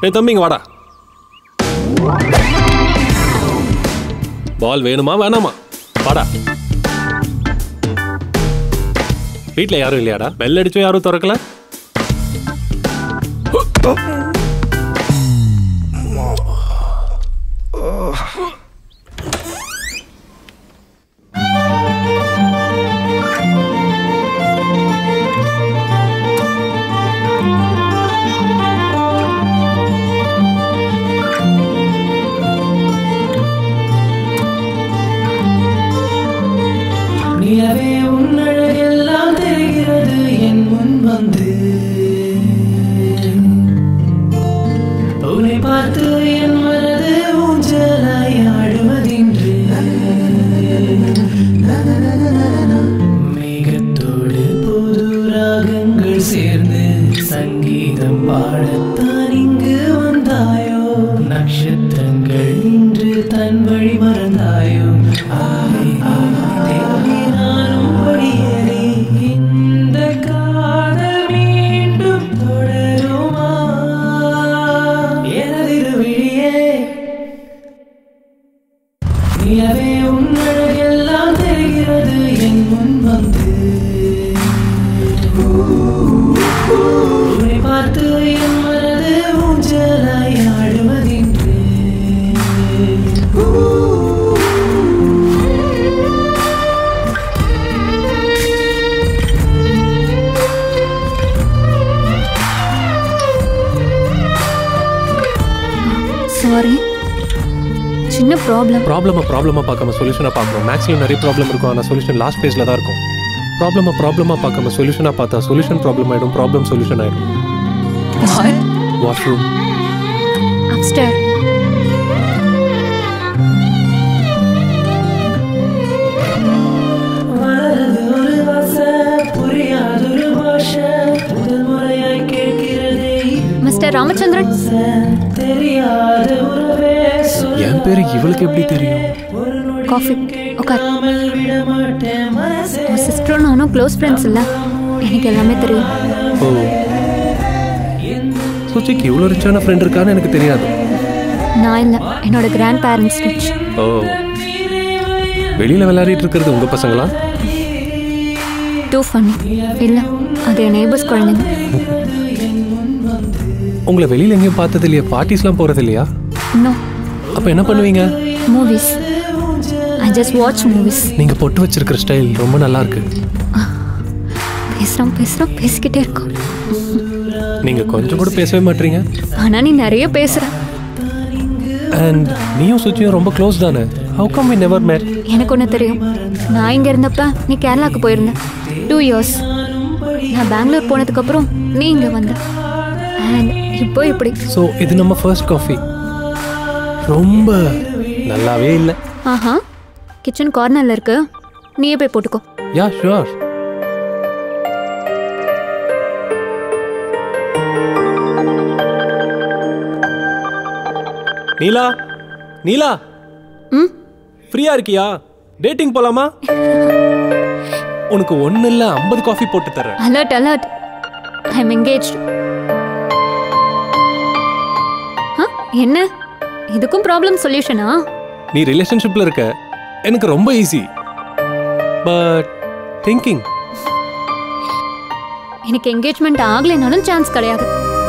ஏய் தம்பிங்க வாடா பால் வேணுமா வேணாமா வாடா வீட்டில் யாரும் இல்லையாடா பெல் அடிச்சும் யாரும் திறக்கல நிலவே உன்னழகெல்லாம் தெரிகிறது என் முன் வந்து உன்னை பார்த்து என் மனது ஊஞ்சலாய் ஆடுவதின்று மேகத்தோடு புது ராகங்கள் சேர்ந்து சங்கீதம் பாடத்தான் இங்கு வந்தாயோ நட்சத்திரங்கள் இன்று தன் வழி மறந்தாயோ ஆவே, ஆவே, தேவி நானும் படியேறி இந்த காதல் மீண்டும் தொடருமா எனதிரு விழியே நிலவே உன்னழகெல்லாம் தெரிகிறது என் முன் வந்து உன்னை பார்த்து என் மனது ஊஞ்சலாய் ஆடுவதின்று சாரி சின்ன ப்ராப்ளம் ப்ராப்ளமை ப்ராப்ளமாக பார்க்காம சொல்யூஷனாக பார்க்குறோம் மேக்ஸிமம் நிறைய ப்ராப்ளம் இருக்கும் ஆனால் சொல்யூஷன் லாஸ்ட் பேஜில் தான் இருக்கும் ப்ராப்ளமை ப்ராப்ளமாக பார்க்காம சொல்யூஷனாக பார்த்தா சொல்யூஷன் ப்ராப்ளம் ஆகிடும் ப்ராப்ளம் சொல்யூஷன் ஆகிடும் வாஷ்ரூம் அப்ஸ்டர் மனது ஒரு வாசை புரியாதொரு பாஷை முதல் முறையாய் கேட்கிறதே மிஸ்டர் ராமச்சந்திரன் தெரியாத உறவே சொல்ல என் பேர் இவளுக்கு எப்படி தெரியும் ஒரு நொடி காஃபி உட்கார் கேட்காமல் விட மாட்டேன் மனசே உன் சிஸ்டரும் நானும் க்ளோஸ் ஃப்ரெண்ட்ஸ் இல்லை எனக்கு எல்லாமே தெரியும் ஓ சுச்சிக்கு இவ்வளோ ரிச்சான ஃப்ரெண்ட் இருக்கான்னு எனக்கு தெரியாது நான் இல்லை என்னோட கிராண்ட் பேரண்ட்ஸ் ரிச் ஓ வெளியில் விளையாடிட்டு இருக்கிறது உங்கள் பசங்களா டூ ஃபன்னி இல்லை அது என் நெய்பர்ஸ் குழந்தைங்க உங்களை வெளியில் எங்கேயும் பார்த்தது இல்லையா பார்ட்டிஸ்லாம் போகிறது இல்லையா இன்னும் அப்போ என்ன பண்ணுவீங்க movies I just watch movies நீங்கள் பொட்டு வச்சிருக்கிற ஸ்டைல் ரொம்ப நல்லா இருக்கு பேசுகிறோம் பேசுகிறோம் பேசிக்கிட்டே இருக்கோம் நீங்கள் கொஞ்சம் கூட பேசவே மாட்டீங்க ஆனால் நீ நிறைய பேசுகிற அண்ட் நீயும் சுச்சியும் ரொம்ப க்ளோஸ் தானே how come we never met எனக்கு ஒன்று தெரியும் நான் இங்கே இருந்தப்ப நீ கேரளாவுக்கு போயிருந்த டூ இயர்ஸ் நான் பெங்களூர் போனதுக்கப்புறம் நீ இங்கே வந்த அண்ட் இப்போ இப்படி ஸோ இது நம்ம ஃபர்ஸ்ட் காஃபி ரொம்ப நல்லாவே இல்லை ஆஹா கிச்சன் கார்னரில் இருக்கு நீயே போய் போட்டுக்கோ யா ஷுவர் நீலா நீலா ம் ஃப்ரீயா இருக்கியா டேட்டிங் போலாமா உனக்கு ஒண்ணு இல்ல ஐம்பது காஃபி போட்டு தரேன் alert alert I am engage என்ன இதுக்கும் ப்ராப்ளம் சொல்யூஷனா நீ ரிலேஷன்ஷிப்ல இருக்க எனக்கு ரொம்ப ஈஸி பட் திங்கிங் எனக்கு என்கேஜ்மெண்ட் ஆகலைனாலும் சான்ஸ் கிடையாது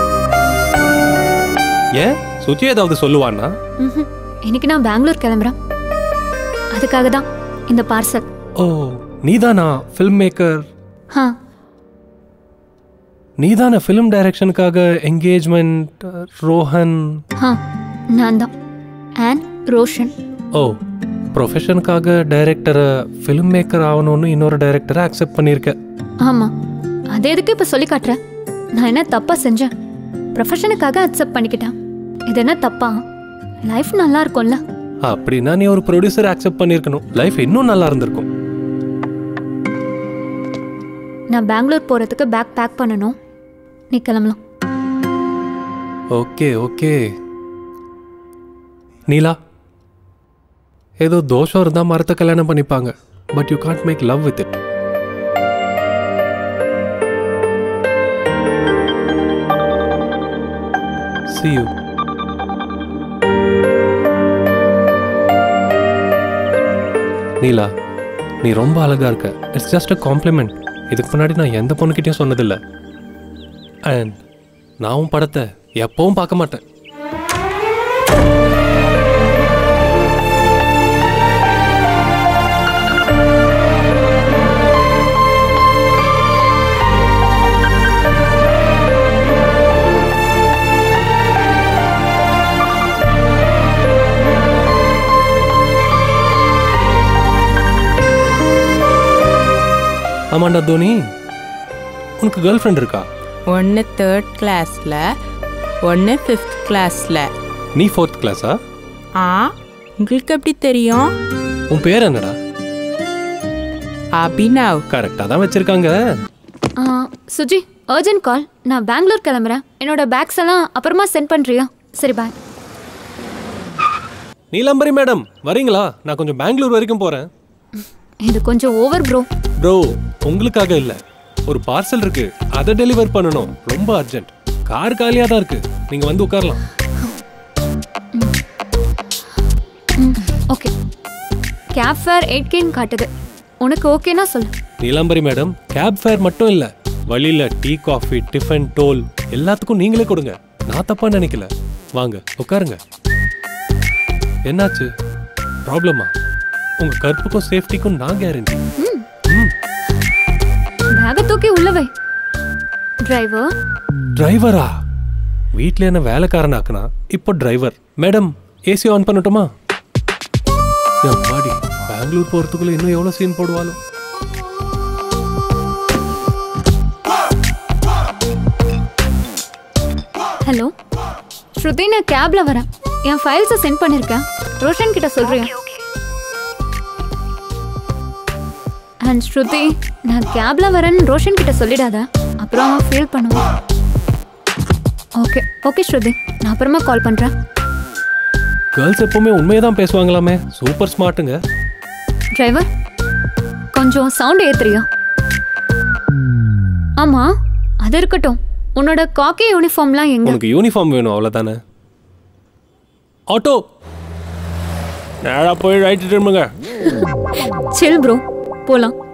ஏன் சுச்சி ஏதாவது சொல்லுவான்னா ம்ஹும். இன்னைக்கு நான் பெங்களூர் கிளம்புறேன் அதுக்காக தான் இந்த பார்சல் ஓ நீதானா ஃபில்ம் மேக்கர் ஆ நீதான ஃபிலிம் டைரக்ஷனுக்காக என்கேஜ்மெண்ட் ரோஹன் ஆ நான் தான் அண்ட் ரோஷன் ஓ ப்ரொஃபஷனுக்காக டைரக்டரை ஃபிலிம் மேக்கர் ஆகணும்னு இன்னொரு டைரக்டரை அக்செப்ட் பண்ணியிருக்க ஆமாம் அது எதுக்கு இப்போ சொல்லி காட்டுறேன் நான் என்ன தப்பாக செஞ்சேன் ப்ரொஃபஷனுக்காக அக்செப்ட் பண்ணிக்கிட்டேன் இது என்ன தப்பா லைஃப் நல்லா இருக்கும்ல அப்படின்னா நீ ஒரு ப்ரொடியூசர் அக்செப்ட் பண்ணியிருக்கணும் லைஃப் இன்னும் நல்லா இருந்திருக்கும் நான் பெங்களூர் போகிறதுக்கு பேக் பேக் பண்ணணும் நீ கிளம்பலாம் ஓகே ஓகே நீலா ஏதோ தோஷம் இருந்தால் மரத்தை கல்யாணம் பண்ணிப்பாங்க but you can't make love with it see you Neela நீ ரொம்ப அழகா இருக்க இட்ஸ் ஜஸ்ட் அ காம்ப்ளிமெண்ட் இதுக்கு முன்னாடி நான் எந்த பொண்ணுக்கிட்டையும் சொன்னதில்லை அண்ட் நான் உன் படத்தை எப்பவும் பார்க்க மாட்டேன் ஆமாண்டா தோனி உனக்கு கேர்ள் ஃப்ரெண்ட் இருக்கா ஒன்று தேர்ட் கிளாஸில் ஒன்று ஃபிஃப்த் கிளாஸில் நீ ஃபோர்த் கிளாஸா ஆ உங்களுக்கு எப்படி தெரியும் உன் பேர் என்னடா அபினவ் கரெக்டாக தான் வச்சிருக்காங்க ஆ, சுஜி அர்ஜென்ட் கால் நான் பெங்களூர் கிளம்புறேன் என்னோட பேக்ஸ் எல்லாம் அப்புறமா சென்ட் பண்ணுறியா சரி பாய் நீலாம்பரி மேடம் வரீங்களா நான் கொஞ்சம் பெங்களூர் வரைக்கும் போகிறேன் இது கொஞ்சம் ஓவர் ப்ரோ ப்ரோ உங்களுக்காக இல்லை ஒரு பார்சல் இருக்கு அதை டெலிவர் பண்ணணும் ரொம்ப அர்ஜென்ட் கார் காலியாக தான் இருக்கு நீங்கள் வந்து உட்காரலாம் ஓகே கேப் ஃபேர் எயிட் கேன்னு காட்டுது உனக்கு ஓகேனா சொல்லு நீலாம்பரி மேடம் கேப் ஃபேர் மட்டும் இல்லை வழியில் டீ காஃபி டிஃபன் டோல் எல்லாத்துக்கும் நீங்களே கொடுங்க நான் தப்பா நினைக்கல வாங்க உட்காருங்க என்னாச்சு ப்ராப்ளமா உங்க கற்புக்கும் சேஃப்டிக்கும் நான் கேரண்டி பேகை தூக்கி உள்ள வை டிரைவர் டிரைவரா வீட்டில் என்ன வேலைக்காரனாக்குனா இப்போ டிரைவர் மேடம் ஏசி ஆன் பண்ணட்டுமா பாடி பெங்களூர் போகிறதுக்குள்ள இன்னும் எவ்வளோ சீன் போடுவாலும் ஹலோ ஸ்ருதி நான் கேப்ல வரேன் என் ஃபைல்ஸை சென்ட் பண்ணிருக்கேன் ரோஷன் கிட்ட சொல்றியா அண்ட் ஸ்ருதி நான் கேப்ல வரேன்னு ரோஷன் கிட்ட சொல்லிடாத அப்புறம் அவன் ஃபீல் பண்ணுவான் ஓகே ஓகே ஸ்ருதி நான் அப்புறமா கால் பண்றேன் கேர்ள்ஸ் எப்பவுமே உண்மையை தான் பேசுவாங்களாமே சூப்பர் ஸ்மார்ட்டுங்க டிரைவர் கொஞ்சம் சவுண்ட் ஏத்துறியா ஆமா அது இருக்கட்டும் உன்னோட காக்கி யூனிஃபார்ம்லாம் எங்க உனக்கு யூனிஃபார்ம் வேணும் அவ்வளோதானே ஆட்டோ நேராக போய் ரைட்டு திரும்புங்க சில் ப்ரோ போலாம்